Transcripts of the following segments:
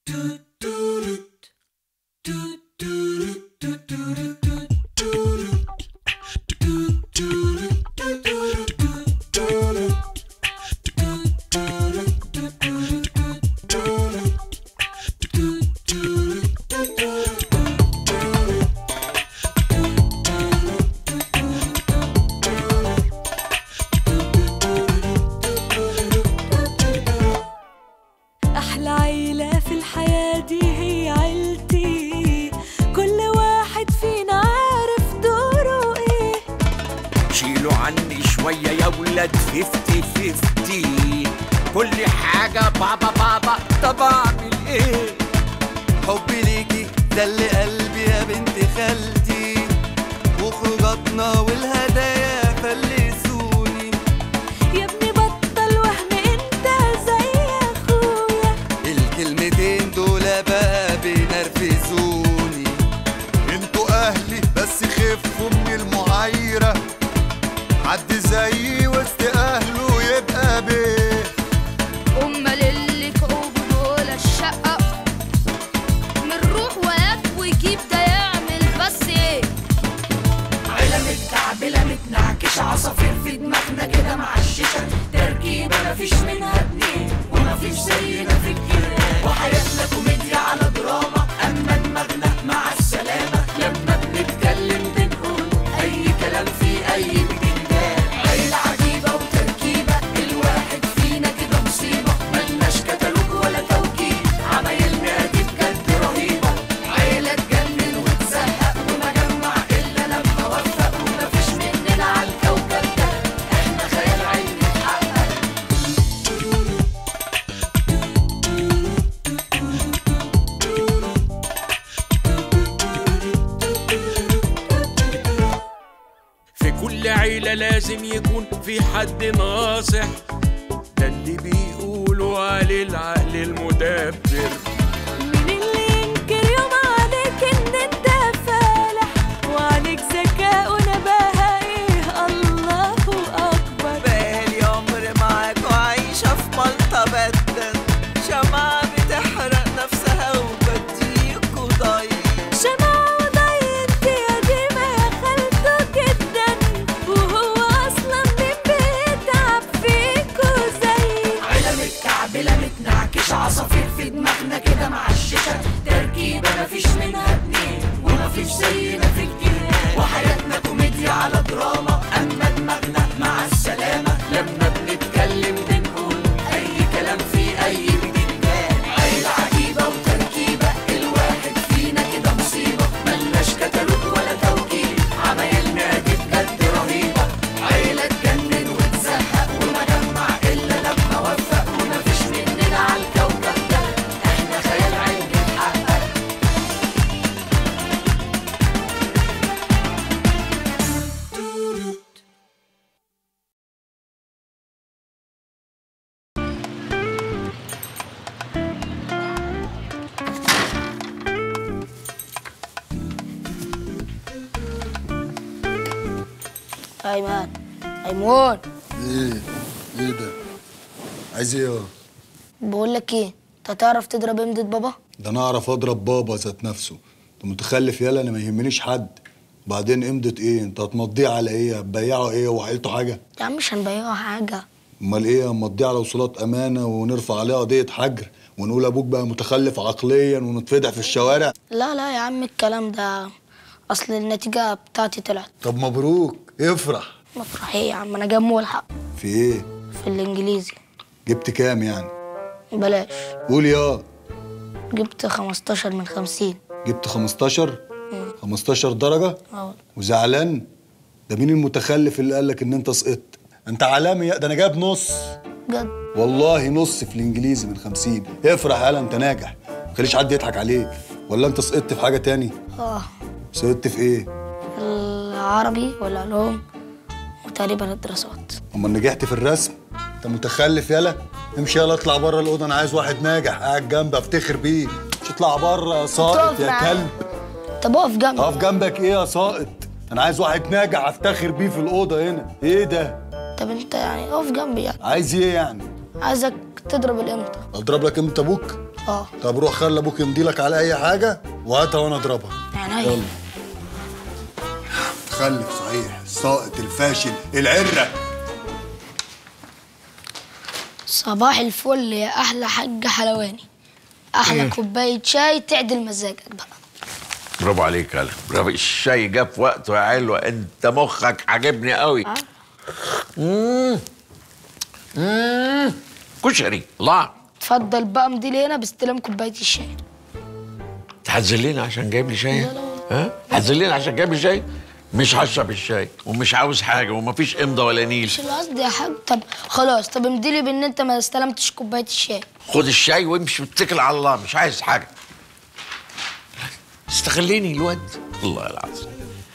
أحلى عيلة في الحياة دي هي عيلتي كل واحد فينا عارف دوره إيه شيلوا عني شوية يا ولاد فيفتي فيفتي كل حاجة بابا بابا طب أعمل إيه حبي ليكي ده اللي قلبي يا بنت خالتي وخروجاتنا والهدايا فلسوني يا ابني بطل وهم انت زي اخويا الكلمتين دول بقى بينرفزوني انتوا اهلي بس خفوا من المعايرة حد زيي وسط اهله يبقى بيه امال اللي كعوب دول الشقة من روح وياك ويجيب ده يعمل بس ايه عيلة متكعبلة متنعكشة عصافير في دماغنا كده معششة تركيبة مفيش منها اتنين ومفيش زينا في الجيران وحياتنا كوميديا على دراما أما دماغنا مع السلامة لما بنتكلم بنقول أي كلام في أي بتنجان عيلة عجيبة وتركيبة الواحد فينا كده مصيبة ملناش كتالوج ولا توكيل عمايلنا دي بجد رهيبة عيلة تجنن وتزهق ومجمع إلا لما وفق ومفيش مننا على الكوكب ده احنا خيال علمي اتحقق في كل عيلة لازم يكون في حد ناصح ده اللي بيقولوا عليه العقل المدبر مين اللي ينكر يوم عليك ان انت فالح وعليك ذكاء ونباهة ايه الله اكبر بقالي عمر معاك وعايشة في ملطة بدا شمعة بتحرق نفسها وبديكوا ضيق شمعة وضيت يا ديما يا خالته جدا وهو اصلا مين بيتعب فيكوا زي عيلة متكعبلة متنعكشة عصافير في دماغنا كده معششة تركيبة مفيش منها اتنين ومفيش زينا في الجيران وحياتنا كوميديا على دراما أما دماغنا مع السلامة لما بنتكلم بنقول أي كلام في أي بتنجان عيلة عجيبة وتركيبة الواحد فينا كده مصيبة ملناش كتالوج ولا توكيل عمايلنا دي بجد رهيبة عيلة تجنن وتزهق ومجمع إلا لما وفق ومفيش مننا على الكوكب ده احنا خيال علمي اتحقق ايمن ايمون ايه ايه ده عايز ايه يا بقول لك ايه انت تعرف تضرب امدة بابا ده انا اعرف اضرب بابا ذات نفسه انت متخلف يالا انا ما يهمنيش حد بعدين قيمة ايه انت هتمضيه على ايه هتبيعه ايه وحيلته حاجه يا عم مش هنبيعه حاجة امال ايه هنمضيه على وصولات امانه ونرفع عليه قضيه حجر ونقول ابوك بقى متخلف عقليا ونتفضح في الشوارع لا لا يا عم الكلام ده اصل النتيجة بتاعتي طلعت طب مبروك افرح مفرح ايه يا عم انا جاي ملحق في ايه في الانجليزي جبت كام يعني بلاش قول يا جبت 15 من 50 جبت 15 15 درجه اه وزعلان ده مين المتخلف اللي قالك ان انت سقطت انت عالمي يا- ده انا جايب نص بجد والله نص في الانجليزي من 50 افرح يالا انت ناجح ما تخليش حد يضحك عليك ولا انت سقطت في حاجه تاني اه سقطت في ايه العربي والعلوم وتقريبا الدراسات امال نجحت في الرسم انت متخلف يالا امشي يلا اطلع بره الاوضه انا عايز واحد ناجح قاعد جنبي افتخر بيه مش اطلع بره يا ساقط تقف يا معايا. كلب طب اقف جنبي اقف جنبك ايه يا ساقط انا عايز واحد ناجح افتخر بيه في الاوضه هنا ايه ده طب انت يعني اقف جنبي يعني عايز ايه يعني عايزك تضرب الامتى اضرب لك امتى ابوك اه طب روح خلي ابوك يمضيلك على اي حاجه وهاتها وانا اضربها عينيا يلا متخلف صحيح الساقط الفاشل العره صباح الفل يا احلى حاج حلواني احلى كوبايه شاي تعدل مزاجك بقى برافو عليك يالا برافو الشاي جه في وقته يا علوة انت مخك عاجبني قوي مم. مم. كشري الله اتفضل بقى مديلي هنا باستلام كوبايه الشاي تحزلينا عشان جايب لي شاي ها تحزلينا عشان جايب لي شاي مش هشرب الشاي ومش عاوز حاجه ومفيش امضى ولا نيل مش القصد يا حاج طب خلاص طب امديلي بان انت ما استلمتش كوبايه الشاي خد الشاي وامشي واتكل على الله مش عايز حاجه استغليني الواد الله العظيم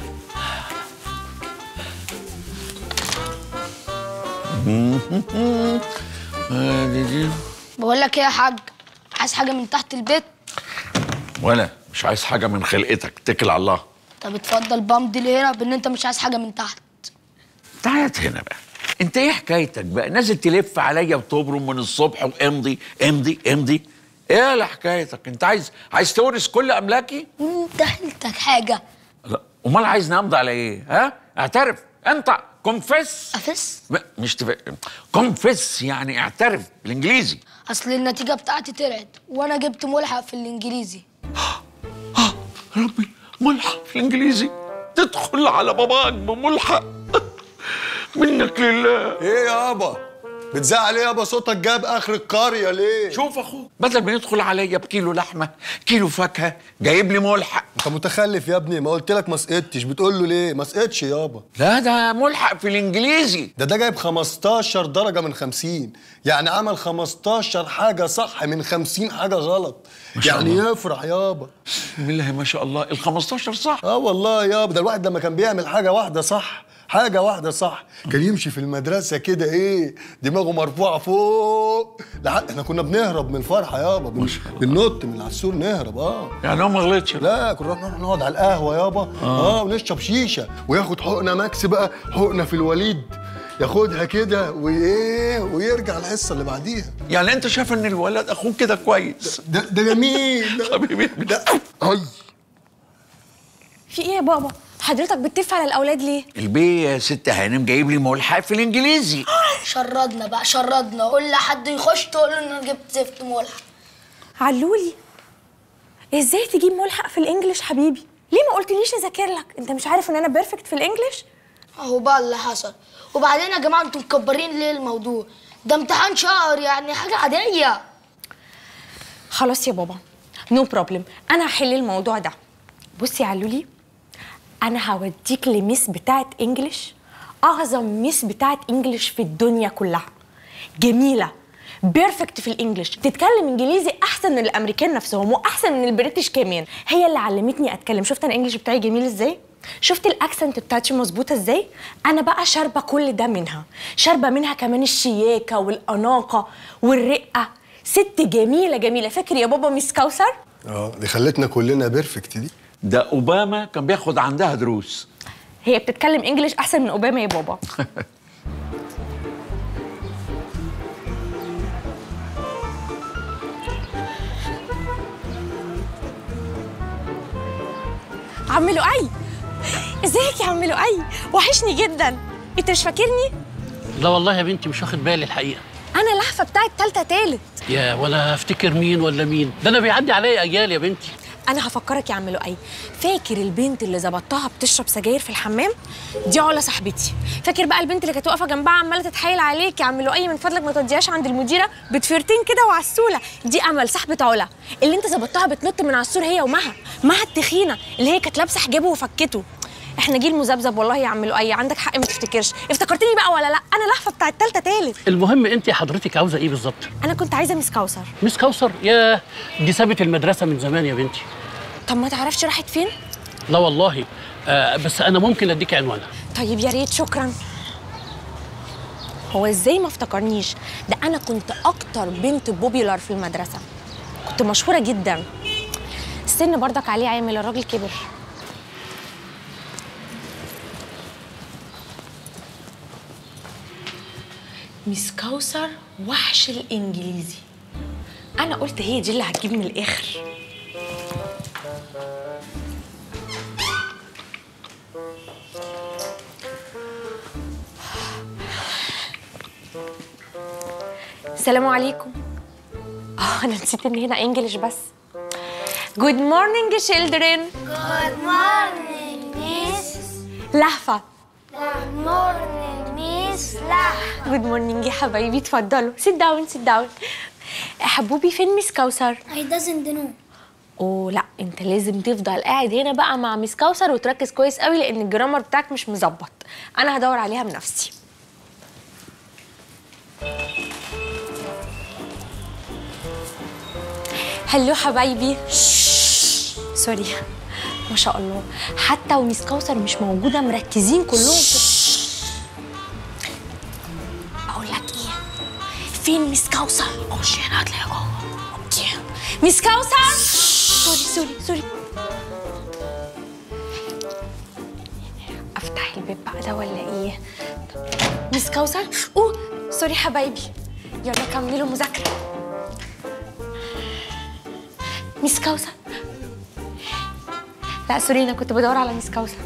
آدي دي. بقول لك ايه يا حاج عايز حاجه من تحت البيت ولا مش عايز حاجه من خلقتك اتكل على الله طب اتفضل بقى مديلي هنا بان انت مش عايز حاجه من تحت تعالت هنا بقى انت ايه حكايتك بقى نازل تلف عليا وتبرم من الصبح وامضي امضي امضي ايه اللي حكايتك انت عايز عايز تورث كل املاكي انت حيلتك حاجه لا امال عايز نمضي على ايه ها اعترف انت كونفس افس مش تف... كونفس يعني اعترف بالانجليزي اصل النتيجه بتاعتي طلعت وانا جبت ملحق في الانجليزي ربي ملحق في الانجليزي تدخل على باباك بملحق منك لله ايه يابا بتزعل ايه يابا صوتك جاب اخر القريه ليه شوف اخوك بدل ما يدخل عليا بكيلو لحمه كيلو فاكهه جايب لي ملحق انت متخلف يا ابني ما قلت لك ما سقطتش بتقول له ليه ما سقطش يابا لا ده ملحق في الانجليزي ده ده جايب 15 درجه من 50 يعني عمل 15 حاجه صح من 50 حاجه غلط شاء يعني الله. يفرح يابا بسم الله ما شاء الله ال 15 صح اه والله يابا ده الواحد لما كان بيعمل حاجه واحده صح حاجه واحده صح كان يمشي في المدرسه كده ايه دماغه مرفوعه فوق لحد احنا كنا بنهرب من الفرحه يابا بن... بننط من على السور نهرب اه يعني هو ما غلطش لا كنا نروح نقعد على القهوه يابا اه, ونشرب شيشه وياخد حقنه ماكس بقى حقنه في الوليد ياخدها كده وايه ويرجع الحصه اللي بعديها يعني انت شايف ان الولد اخوك كده كويس ده ده جميل ده- حبيبي ده اي في ايه يا بابا حضرتك بتتف على الاولاد ليه البي يا ست هانم جايب لي ملحق في الانجليزي شردنا بقى شردنا قول لحد يخش تقول له ان انا جبت زفت ملحق علولي ازاي تجيب ملحق في الانجليش حبيبي ليه ما قلتليش اذاكر لك انت مش عارف ان انا بيرفكت في الانجليش اهو بقى اللي حصل وبعدين يا جماعه انتوا مكبرين ليه الموضوع ده امتحان شهر يعني حاجه عاديه خلاص يا بابا نو no بروبلم انا هحل الموضوع ده بصي يا علولي انا هوديك لميس بتاعت انجليش اعظم ميس بتاعت انجليش في الدنيا كلها جميله بيرفكت في الانجليش تتكلم انجليزي احسن من الامريكان نفسهم واحسن من البريتش كمان هي اللي علمتني اتكلم شفت انا الانجليش بتاعي جميل ازاي شفت الاكسنت بتاعتي مظبوطه ازاي انا بقى شاربه كل ده منها شاربه منها كمان الشياكه والاناقه والرقه ست جميله جميله فاكر يا بابا ميس كوثر اه دي خلتنا كلنا بيرفكت دي ده اوباما كان بياخد عندها دروس هي بتتكلم انجليش احسن من اوباما يا بابا عم لؤي ازيك يا عم لؤي وحشني جدا انت مش فاكرني لا والله يا بنتي مش واخد بالي الحقيقه انا لهفه بتاعت تالتة تالت يا ولا افتكر مين ولا مين ده انا بيعدي عليا اجيال يا بنتي انا هفكرك يا عم لؤي فاكر البنت اللي ظبطتها بتشرب سجاير في الحمام دي علا صاحبتي فاكر بقى البنت اللي كانت واقفه جنبها عماله تتحايل عليك يا عم لؤي من فضلك ما توديهاش عند المديره بتفرتين كده وعسوله دي امل صاحبه علا اللي انت ظبطتها بتنط من على السور هي ومها مها التخينه اللي هي كانت لابسه حجابه وفكته احنا جيل مذبذب والله يا عم لؤي عندك حق ما تفتكرش افتكرتني بقى ولا لا انا لهفه بتاع التالتة تالت المهم انت حضرتك عاوزه ايه بالظبط انا كنت عايزه مس كوثر مس كوثر يا دي سابت المدرسه من زمان يا بنتي طب ما تعرفش راحت فين لا والله آه بس انا ممكن اديك عنوانها طيب يا ريت شكرا هو ازاي ما افتكرنيش ده انا كنت اكتر بنت بوبيلار في المدرسه كنت مشهوره جدا السن برضك عليه عامل الراجل كبر ميس كوثر وحش الانجليزي انا قلت هي دي اللي هتجيب من الاخر السلام عليكم اه انا نسيت ان هنا انجلش بس Good morning children Good morning, Miss. لهفة Good morning, Miss لح. Good morning يا حبايبي اتفضلوا sit down sit down حبوبي فين ميس كوثر؟ I doesn't know. اوه لا انت لازم تفضل قاعد هنا بقى مع ميس كوثر وتركز كويس قوي لان الجرامر بتاعك مش مظبط انا هدور عليها بنفسي هلو حبايبي سوري ما شاء الله حتى وميس كوثر مش موجوده مركزين كلهم في اقول لك ايه فين ميس كوثر خشي هنا هتلاقيها جوه اوكي ميس كوثر سوري سوري سوري افتح الباب بقى ده ولا ايه ميس كوثر اوه سوري حبايبي يلا كملوا مذاكره ميس كوثر لا سوري انا كنت بدور على ميس كوثر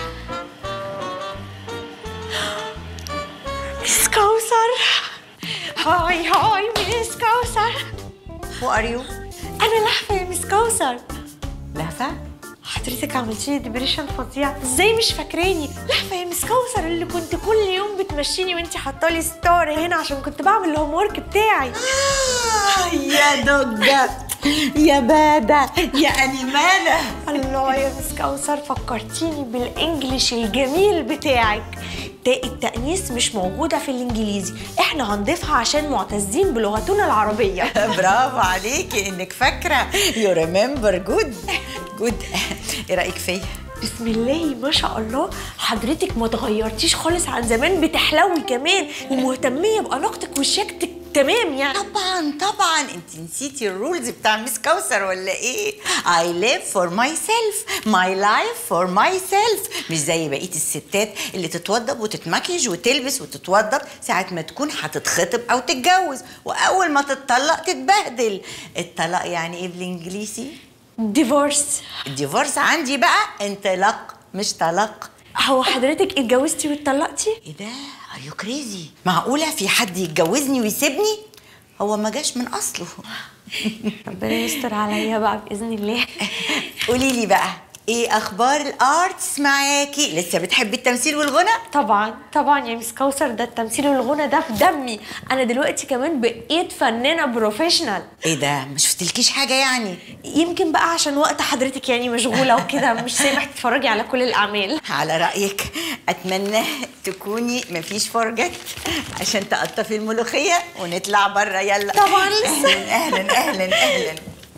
ميس كوثر هاي هاي ميس كوثر Who are you? انا لحفه يا ميس كوثر لهفة؟ حضرتك عملتي لي ديبريشن فظيع ازاي مش فاكراني لحفه يا مس كوثر اللي كنت كل يوم بتمشيني وانتي حاطه لي ستار هنا عشان كنت بعمل الهوم ورك بتاعي يا دجة يا بادة يا أنيمانة الله يا مس كوثر فكرتيني بالانجليش الجميل بتاعك تاء التأنيث مش موجودة في الإنجليزي إحنا هنضيفها عشان معتزين بلغتنا العربية برافو عليكي إنك فاكرة يو ريمبر جود جود إيه رأيك فيا؟ بسم الله ما شاء الله حضرتك ما اتغيرتيش خالص عن زمان بتحلوي كمان ومهتمية بعلاقتك وشياكتك تمام يعني طبعا طبعا انت نسيتي الرولز بتاع ميس كوثر ولا ايه I live for myself my life for myself مش زي بقية الستات اللي تتوضب وتتمكيج وتلبس وتتوضب ساعة ما تكون هتتخطب او تتجوز واول ما تتطلق تتبهدل الطلاق يعني ايه بالانجليزي ديفورس الديفورس عندي بقى انطلاق مش طلاق هو حضرتك اتجوزتي واتطلقتي؟ ايه ده ار يو كريزي معقوله في حد يتجوزني ويسيبني هو ما جاش من اصله ربنا يستر عليا بقى باذن الله قولي لي بقى ايه اخبار الارتس معاكي لسه بتحبي التمثيل والغنى طبعا طبعا يا مس كوثر ده التمثيل والغنى ده في دمي انا دلوقتي كمان بقيت فنانه بروفيشنال ايه ده ما شفتلكيش حاجه يعني يمكن بقى عشان وقت حضرتك يعني مشغوله وكده مش سامح تتفرجي على كل الاعمال على رايك اتمنى تكوني مفيش فرجت عشان تقطفي الملوخيه ونطلع بره يلا طبعاً لسه. اهلا اهلا اهلا اهلا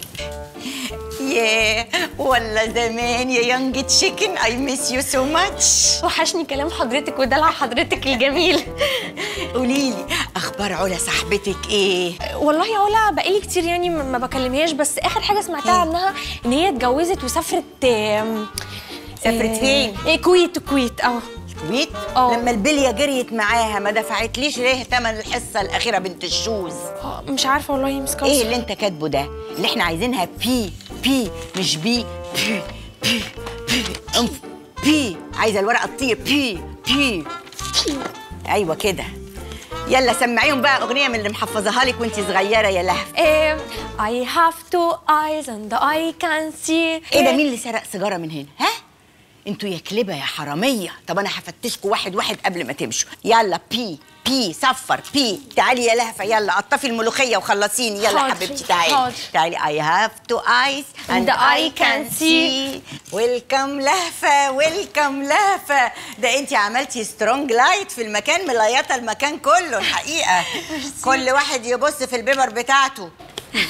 ياه ولا زمان يا يونج تشيكن اي ميس يو سو ماتش وحشني كلام حضرتك ودلع حضرتك الجميل قولي لي اخبار علا صاحبتك ايه والله يا علا بقالي كتير يعني ما ما بكلمهاش بس اخر حاجه سمعتها عنها ان هي اتجوزت وسافرت آم، سافرت آه، فين؟ ايه كويت كويت اه الكويت اه. لما البليه جريت معاها ما دفعتليش ليه ثمن الحصه الاخيره بنت الشوز آه، مش عارفه والله يا مس كوثر ايه اللي انت كاتبه ده اللي احنا عايزينها بي بي مش بي بي بي بي انف بي عايزه الورقه تطير بي بي ايوه كده يلا سمعيهم بقى اغنيه من اللي محفظاها لك وانت صغيره يا لهف Um, I have two eyes and I can see ايه ده مين اللي سرق سيجاره من هنا ها انتوا يا كلبه يا حراميه طب انا هفتشكوا واحد واحد قبل ما تمشوا يلا بي بي صفر بي تعالي يا لهفه يلا قطفي الملوخيه وخلصيني يلا حاضر، حبيبتي تعالي حاضر. تعالي I have two eyes and, And I can see. ويلكم لهفه ويلكم لهفه ده انت عملتي سترونج لايت في المكان مليطه المكان كله الحقيقه كل واحد يبص في البيبر بتاعته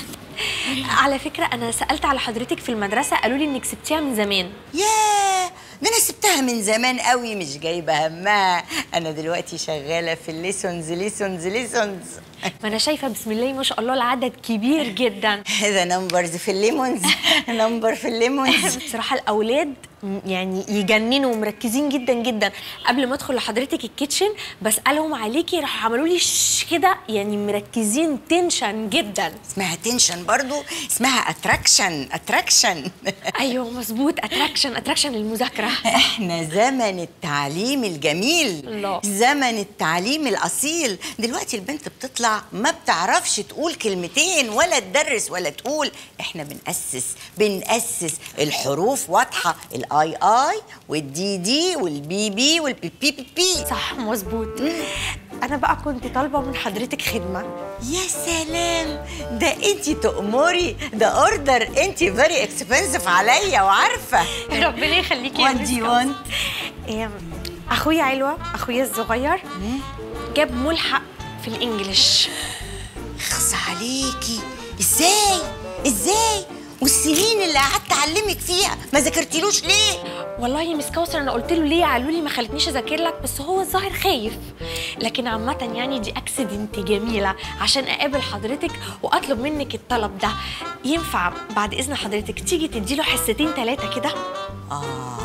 على فكره انا سالت على حضرتك في المدرسه قالوا لي انك سبتيها من زمان ياه ده انا سبتها من زمان قوي مش جايبه همها انا دلوقتي شغاله في الليسونز ليسونز ليسونز ما انا شايفه بسم الله ما شاء الله العدد كبير جدا ده نمبرز في الليمونز نمبر في الليمونز بصراحه الاولاد م- يعني يجننوا ومركزين جدا جدا قبل ما ادخل لحضرتك الكيتشن بسالهم عليكي راحوا عملوا لي ش- كده يعني مركزين تنشن جدا اسمها تنشن برضو اسمها اتراكشن اتراكشن ايوه مظبوط اتراكشن اتراكشن للمذاكره احنا زمن التعليم الجميل الله. زمن التعليم الاصيل دلوقتي البنت بتطلع ما بتعرفش تقول كلمتين ولا تدرس ولا تقول احنا بنأسس بنأسس الحروف واضحه الاي اي والدي دي والبي بي والبي بي بي بي صح مظبوط انا بقى كنت طالبه من حضرتك خدمه يا سلام ده انت تأمري ده اوردر انت فيري اكسبنسيف عليا وعارفه ربنا يخليكي يا What مس do you كوثر. want? إيه، اخويا علوه اخويا الصغير جاب ملحق في الانجليش اخص عليكي ازاي ازاي والسنين اللي قعدت اعلمك فيها ما ذاكرتيلوش ليه والله يا مس كوثر انا قلت له ليه قالوا لي ما خلتنيش اذاكر لك بس هو الظاهر خايف لكن عامه يعني دي اكسيدنت جميله عشان اقابل حضرتك واطلب منك الطلب ده ينفع بعد اذن حضرتك تيجي تديله حصتين ثلاثه كده اه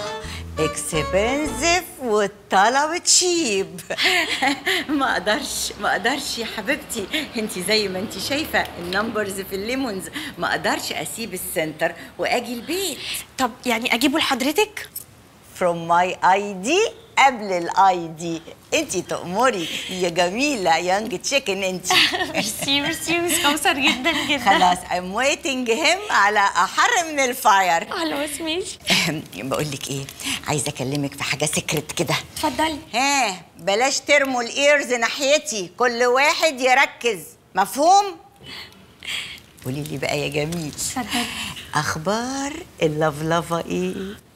اكسبنسيف والطلب تشيب ما اقدرش ما اقدرش يا حبيبتي انت زي ما انت شايفه النمبرز في الليمونز ما اقدرش اسيب السنتر واجي البيت طب يعني اجيبه لحضرتك from my ID قبل الاي دي انت تأمري يا جميله يانج تشيكن انت ميرسي ميرسي يا مس كوثر جدا جدا خلاص I'm waiting him على احر من الفاير خلاص ماشي بقول لك ايه عايزه اكلمك في حاجه سكرت كده اتفضلي ها بلاش ترموا الايرز ناحيتي كل واحد يركز مفهوم قولي لي بقى يا جميل اتفضلي اخبار اللفلفه ايه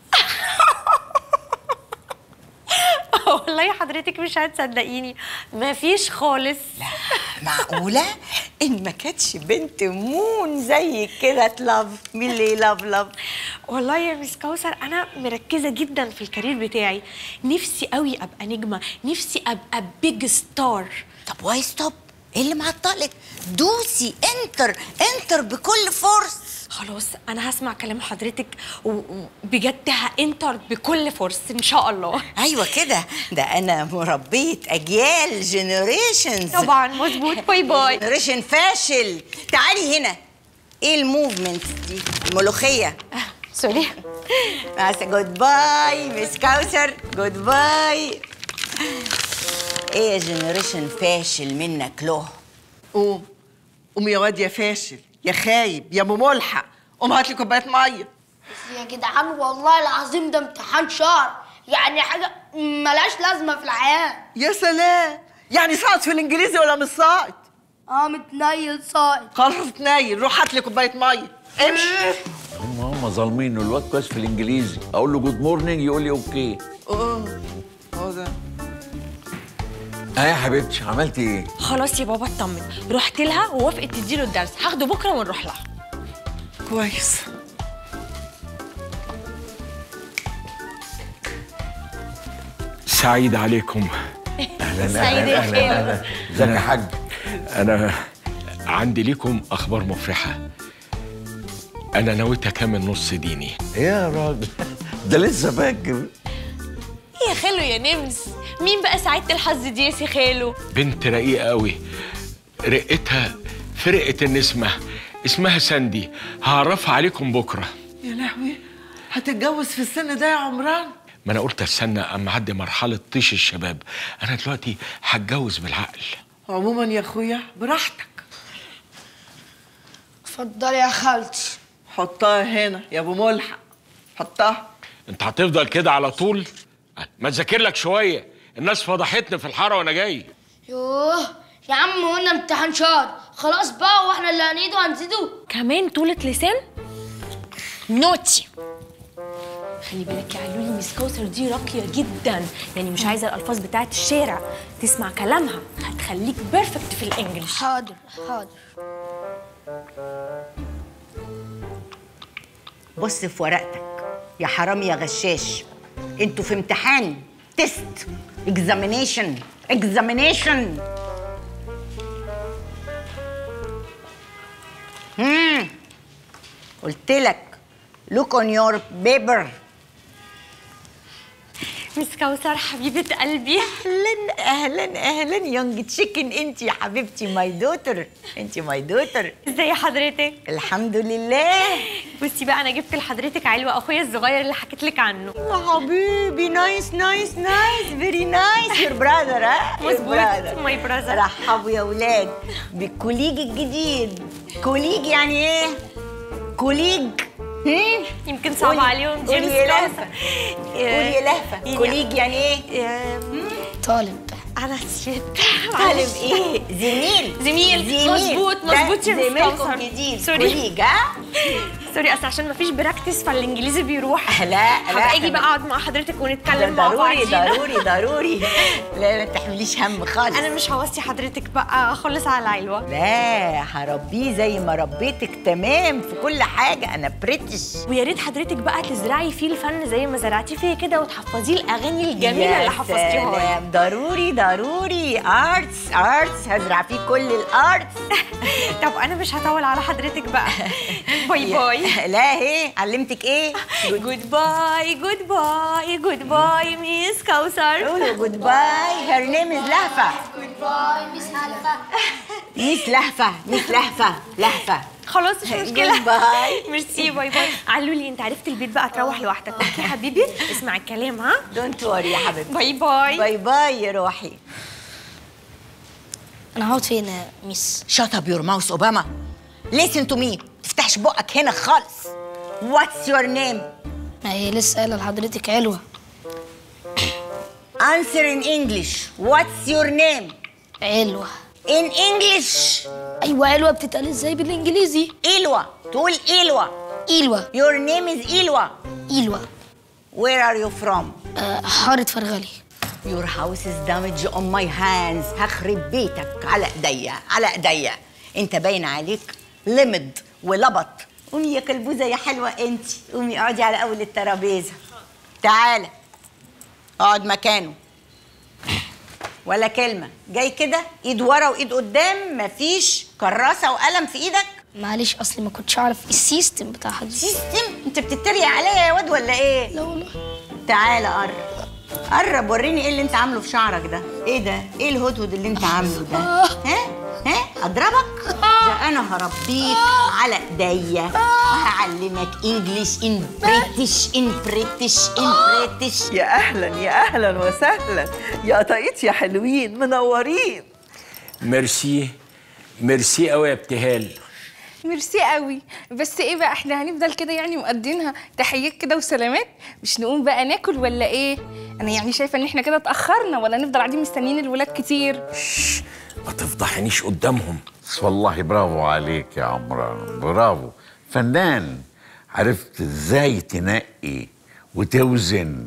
والله حضرتك مش هتصدقيني مفيش خالص معقوله ان ما كانتش بنت مون زي كده تلاف مين اللي لاف لاف والله يا مس كوثر انا مركزه جدا في الكارير بتاعي نفسي قوي ابقى نجمه نفسي ابقى بيج ستار طب واي ستوب ايه اللي معطلك دوسي انتر انتر بكل فورس خلاص انا هسمع كلام حضرتك و- وبجد هانتر بكل فرص ان شاء الله ايوه كده ده انا مربيه اجيال جنريشنز طبعا مظبوط باي باي جنريشن فاشل تعالي هنا ايه الموفمنت دي الملوخيه سوري جود باي مس كوثر جود باي ايه يا جنريشن فاشل منك له قوم قوم يا واد يا فاشل يا خايب يا مملحق قوم هات لي كوبايه ميه يا جدعان والله العظيم ده امتحان شهر يعني حاجة ملهاش لازمة في الحياة يا سلام يعني ساقط في الانجليزي ولا مش ساقط اه متنيل ساقط خلاص تنيل روح هات لي كوبايه ميه امشي هم هم ظالمين الواد كويس في الانجليزي اقول له جود مورنينج يقول لي اوكي اه هو ده اه يا حبيبتي عملتي ايه خلاص يا بابا اطمن رحت لها ووافقت تديله الدرس هاخده بكره ونروح لها كويس سعيد عليكم اهلا سعيد يا خير. اهلا ازيك يا حاج أنا عندي ليكم أخبار مفرحة أنا نويت أكمل نص ديني ايه يا راجل ده لسه فاكر يا خالو يا نمس مين بقى سعاده الحظ دي يا سي خالو بنت رقيقة قوي رقتها فرقة النسمة اسمها ساندي هعرفها عليكم بكرة يا لهوي هتتجوز في السن ده يا عمران ما أنا قلت استنى أما أعدي مرحلة طيش الشباب أنا دلوقتي هتجوز بالعقل عموما يا اخويا براحتك اتفضلي يا خالتي حطها هنا يا ابو ملحق حطها أنت هتفضل كده على طول ما تذاكر لك شوية الناس فضحتني في الحارة وأنا جاي يوه يا عم قلنا امتحان شهر خلاص بقى واحنا اللي هنيده هنزيده كمان طولة لسان نوتي خلي بالك يا علولي ميس كوثر دي راقية جدا يعني مش عايزة الألفاظ بتاعت الشارع تسمع كلامها هتخليك بيرفكت في الإنجليش حاضر حاضر بص في ورقتك يا حرام يا غشاش انتوا في امتحان تيست اكزامينيشن اكزامينيشن امم قلت لك look on your paper مس كوثر حبيبة قلبي اهلا اهلا اهلا يونج تشيكن انت يا حبيبتي ماي دوتر انت ماي دوتر ازي حضرتك الحمد لله بصي بقى انا جبت لحضرتك علوة اخويا الصغير اللي حكيت لك عنه يا حبيبي نايس نايس نايس فيري نايس يور براذر ها Your مظبوط، brother. my brother. رحبوا يا ولاد بالكوليج الجديد كوليج يعني ايه كوليج هم؟ يمكن صعب قولي- عليهم قولي جيمس يا كوثر. لهفة قولي يا لهفة يعني- كوليج يعني ايه طالب انا نسيت طالب ايه زميل زميل مظبوط ده مظبوط يا مس زميلكم كوثر. جديد سوري كوليج ها سوري اصل عشان مفيش براكتس فالانجليزي بيروح لا لا هبقى اجي بقى اقعد مع حضرتك ده ونتكلم مع ضروري بعضينا ضروري ضروري لا ما تحمليش هم خالص انا مش هوصي حضرتك بقى اخلص على العلوة لا هربيه زي ما ربيتك تمام في كل حاجة أنا بريتش ويا ريت حضرتك بقى تزرعي فيه الفن زي ما زرعتي فيه كده وتحفظيه الاغاني الجميله يا اللي حفظتيها لي. سلام ضروري ضروري ارتس ارتس هزرع فيه كل الارتس طب انا مش هطول على حضرتك بقى باي باي لا ايه علمتك ايه جود باي جود باي جود باي ميس كوثر قولوا جود باي هير نيم از لهفة ميس لهفة ميس لهفة لهفة خلاص مش مشكله جود باي ميرسي باي باي علوا لي انت عرفت البيت بقى تروح لوحدك اوكي يا حبيبي اسمع الكلام ها دونت وري يا حبيبتي باي باي باي باي يا روحي انا هقعد فين يا ميس شut up your mouth اوباما listen to me تفتحش بقك هنا خالص what's your name ما هي لسه قايله لحضرتك علوه answer in English what's your name علوه in English ايوه علوه بتتقال ازاي بالانجليزي إلوة تقول إلوة ايلوه your name is إلوة ايلوه where are you from آه، حاره فرغلي your house is damaged on my hands هخرب بيتك على ايديا على ايديا انت باين عليك لمد ولبط قومي يا كلبوزه يا حلوه انت قومي اقعدي على اول الترابيزه تعالى اقعد مكانه ولا كلمه جاي كده ايد ورا وايد قدام مفيش كراسه وقلم في ايدك معلش اصلي ما كنتش اعرف السيستم بتاع حد سيستم انت بتتريق عليا يا واد ولا ايه لا والله تعالى قرب قرب وريني ايه اللي انت عامله في شعرك ده ايه ده ايه الهدهد اللي انت عامله ده ها ها اضربك ده انا هربيك على ايديا وهعلمك انجليش ان بريتش ان بريتش ان بريتش يا اهلا يا اهلا وسهلا يا قطايط يا حلوين منورين ميرسي ميرسي قوي يا ابتهال ميرسي قوي بس ايه بقى احنا هنفضل كده يعني مقضينها تحيات كده وسلامات مش نقوم بقى ناكل ولا ايه انا يعني شايفه ان احنا كده اتاخرنا ولا نفضل قاعدين مستنيين الولاد كتير ما تفضحنيش قدامهم والله برافو عليك يا عمران برافو فنان عرفت ازاي تنقي وتوزن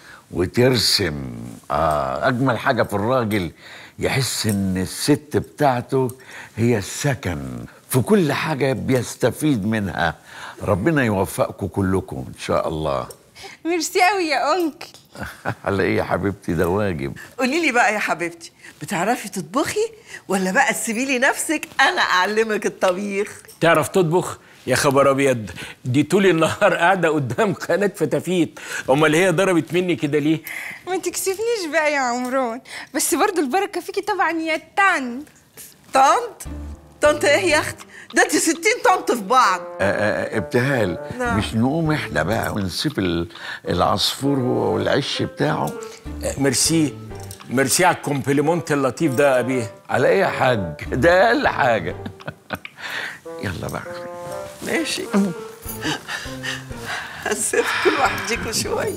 وترسم آه اجمل حاجه في الراجل يحس ان الست بتاعته هي السكن في كل حاجه بيستفيد منها ربنا يوفقكم كلكم ان شاء الله ميرسي قوي يا انكل على ايه يا حبيبتي ده واجب قولي لي بقى يا حبيبتي بتعرفي تطبخي ولا بقى تسيبي لي نفسك انا اعلمك الطبيخ تعرف تطبخ يا خبر ابيض دي طول النهار قاعده قدام قناه فتافيت امال هي ضربت مني كده ليه ما تكسفنيش بقى يا عمران بس برضو البركه فيكي طبعا يا تان طنط طنط ايه يا اختي ده انت 60 طنط في بعض آه، آه، ابتهال نعم. مش نقوم احنا بقى ونسيب ال- العصفور هو والعش بتاعه آه، ميرسي ميرسي على الكومبليمونت اللطيف ده يا ابيه على ايه يا حاج ده اقل حاجه يلا بقى ماشي هسيبكم لوحدكم شويه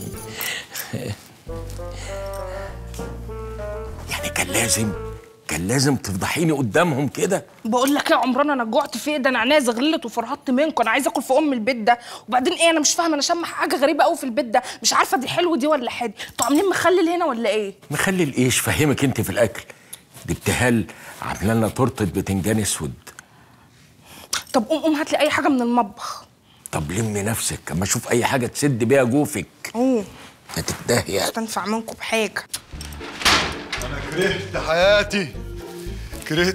يعني كان لازم كان لازم تفضحيني قدامهم كده بقول لك ايه يا عمران انا جوعت في ايه ده انا عينيا زغلت وفرهطت منكم انا عايزه اكل في ام البيت ده وبعدين ايه انا مش فاهمه انا شامه حاجه غريبه قوي في البيت ده مش عارفه دي حلو دي ولا حادي انتوا عاملين مخلل هنا ولا ايه مخلي الايش فهمك انت في الاكل دي ابتهال عامله لنا تورته بتنجان اسود طب قوم قوم هات لي اي حاجه من المطبخ طب لمي نفسك اما اشوف اي حاجه تسد بيها جوفك اوه هتتدهي مش تنفع منكم بحاجه انا كرهت حياتي كرهت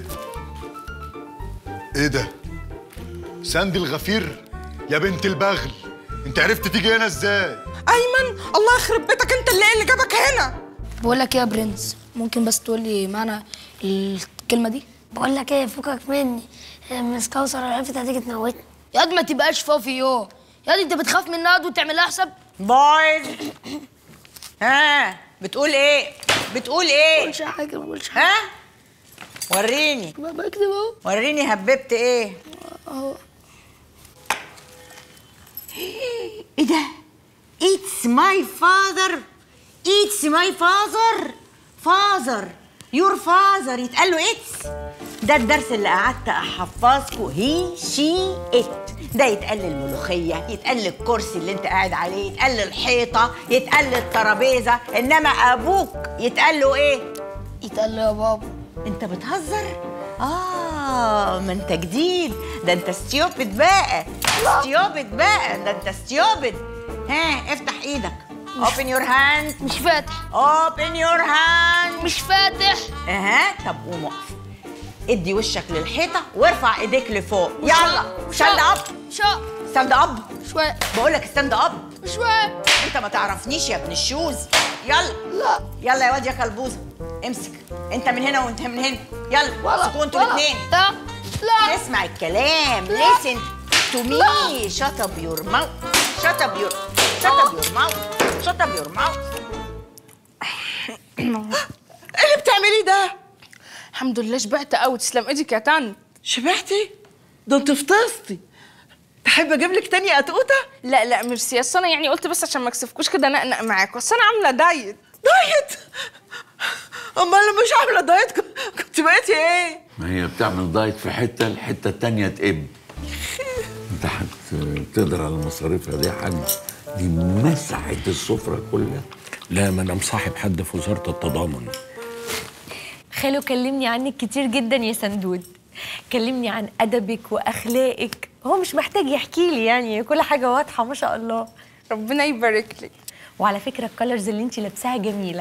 ايه ده ساندي الغفير يا بنت البغل انت عرفت تيجي هنا ازاي ايمن الله يخرب بيتك انت اللي اللي جابك هنا بقول لك ايه يا برنس ممكن بس تقول لي معنى الكلمه دي بقول لك ايه فكك مني مس كوثر لو عرفت هتيجي تموتني يا واد ما تبقاش فافي يو يا واد انت بتخاف من ناد وتعمل لها حساب بويز ها بتقول ايه بتقول ايه بقولش حاجه ما بقولش حاجه ها وريني بكتب اهو وريني هببت ايه اهو ايه ده اتس ماي فاذر اتس ماي فاذر فاذر يور فاذر يتقال له اتس ده الدرس اللي قعدت احفظكوا هي شي ات ده يتقال للملوخيه يتقال للكرسي اللي انت قاعد عليه يتقال للحيطه يتقال للترابيزه انما ابوك يتقال له ايه يتقال له يا بابا انت بتهزر اه ما انت جديد ده انت ستيوبد بقى ستيوبد بقى ده انت ستيوبد ها افتح ايدك open your hand مش فاتح open your hand مش فاتح اها طب قوم اقف ادي وشك للحيطه وارفع ايديك لفوق يلا ستاند اب شا ستاند اب شويه بقول لك ستاند اب شويه انت ما تعرفنيش يا ابن الشوز يلا لا يلا يا واد يا كلبوزه امسك انت من هنا وانت من هنا يلا ولا امسكوا انتوا ولا. الاثنين لا لا اسمع الكلام لا. listen to me shut up your mouth shut up your shut up your mouth shut up your mouth ايه اللي بتعمليه ده الحمد لله شبعت قوي تسلم ايدك يا طنط شبعتي ده انت فطستي تحب اجيب لك تاني قطقوطه لا لا ميرسي اصل انا يعني قلت بس عشان ما اكسفكوش كده نقنق معاكم اصل انا عامله دايت دايت امال لو مش عامله دايت كنت- كنت بقيتي ايه ما هي بتعمل دايت في حته الحته التانيه تقب انت هتقدر على مصاريفها دي يا حاج دي مسحت السفره كلها لا ما انا مصاحب حد في وزاره التضامن خالو كلمني عنك كتير جدا يا سندود كلمني عن ادبك واخلاقك هو مش محتاج يحكي لي يعني كل حاجه واضحه ما شاء الله ربنا يبارك لك وعلى فكره الكالرز اللي انت لابساها جميله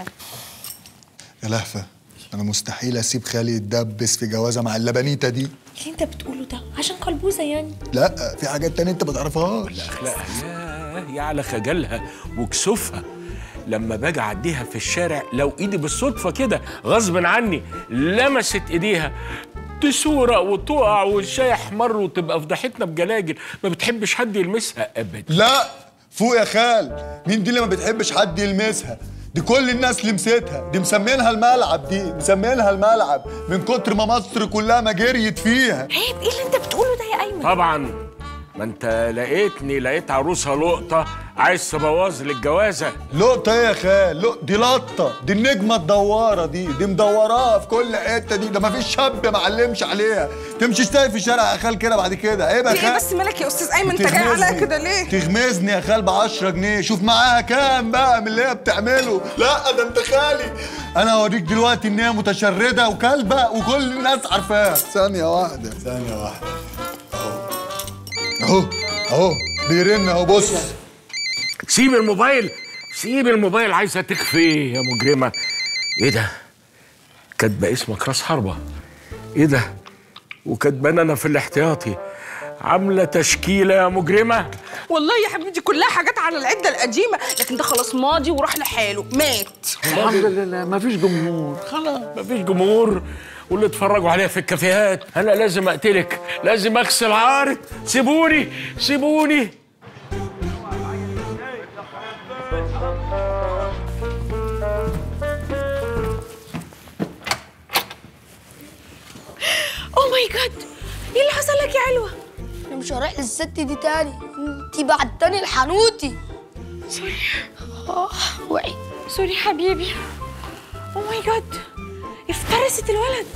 يا لهفه انا مستحيل اسيب خالي يتدبس في جوازه مع اللبنيته دي اللي انت بتقوله ده عشان قلبوزه يعني لا في حاجات تانية انت ما تعرفهاش اخلاقها ياه يا على خجلها وكسوفها لما باجي اعديها في الشارع لو ايدي بالصدفه كده غصب عني لمست ايديها تسورق وتقع والشاي احمر وتبقى فضحتنا بجلاجل ما بتحبش حد يلمسها ابدا لا فوق يا خال مين دي اللي ما بتحبش حد يلمسها دي كل الناس لمستها دي مسمينها الملعب دي مسمينها الملعب من كتر ما مصر كلها ما جريت فيها عيب ايه اللي انت بتقوله ده يا ايمن طبعا ما انت لقيتني لقيت عروسها لقطه عايز تبوظ لي الجوازه لقطة ايه يا خال لق... دي لقطة دي النجمة الدوارة دي دي مدوراها في كل حتة دي ده مفيش شاب معلمش عليها تمشي تلاقي في شارع يا خال كده بعد كده عيب يا في ايه خال بس مالك يا استاذ ايمن انت جاي عليا تغمزني. كده ليه تغمزني يا خال ب 10 جنيه شوف معاها كام بقى من اللي هي بتعمله لا ده انت خالي انا هوريك دلوقتي ان هي متشردة وكلبة وكل الناس عارفاها ثانية واحدة ثانية واحدة اهو اهو بيرن اهو بص سيب الموبايل سيب الموبايل عايزه تخفي يا مجرمه ايه ده كاتبه اسمك راس حربه ايه ده وكاتبان انا في الاحتياطي عامله تشكيله يا مجرمه والله يا حبيبتي كلها حاجات على العده القديمه لكن ده خلاص ماضي وراح لحاله مات الحمد لله مفيش جمهور خلاص مفيش جمهور واللي اتفرجوا عليها في الكافيهات انا لازم اقتلك لازم اغسل عارض سيبوني سيبوني اوه ماي جاد ايه اللي حصل لك يا علوه انا مش هروح للست دي تاني انتي بعتني الحنوتي سوري اه وعي سوري حبيبي اوه ماي جاد افترست الولد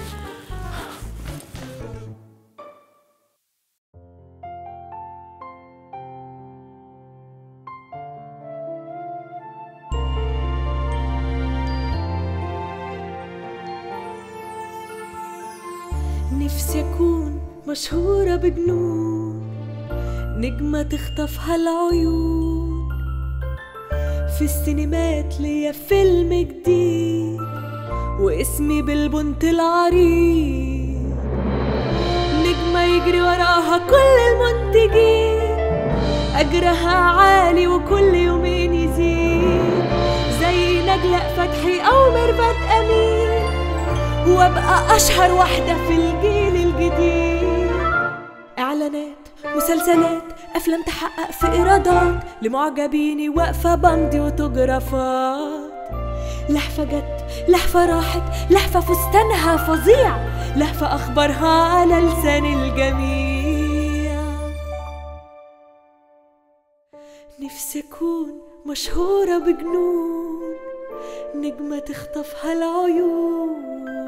نفسي أكون مشهورة بجنون نجمة تخطفها العيون في السينمات ليا فيلم جديد واسمي بالبنت العريض نجمة يجري وراها كل المنتجين أجرها عالي وكل يومين يزيد زي نجلاء فتحي أو ميرفت أمين وأبقى أشهر واحدة في الجيل الجديد إعلانات مسلسلات أفلام تحقق في إيرادات لمعجبيني واقفة بمضي وتوجرافات لهفة جت لهفة راحت لهفة فستانها فظيع لهفة أخبارها على لسان الجميع نفسي أكون مشهورة بجنون نجمة تخطفها العيون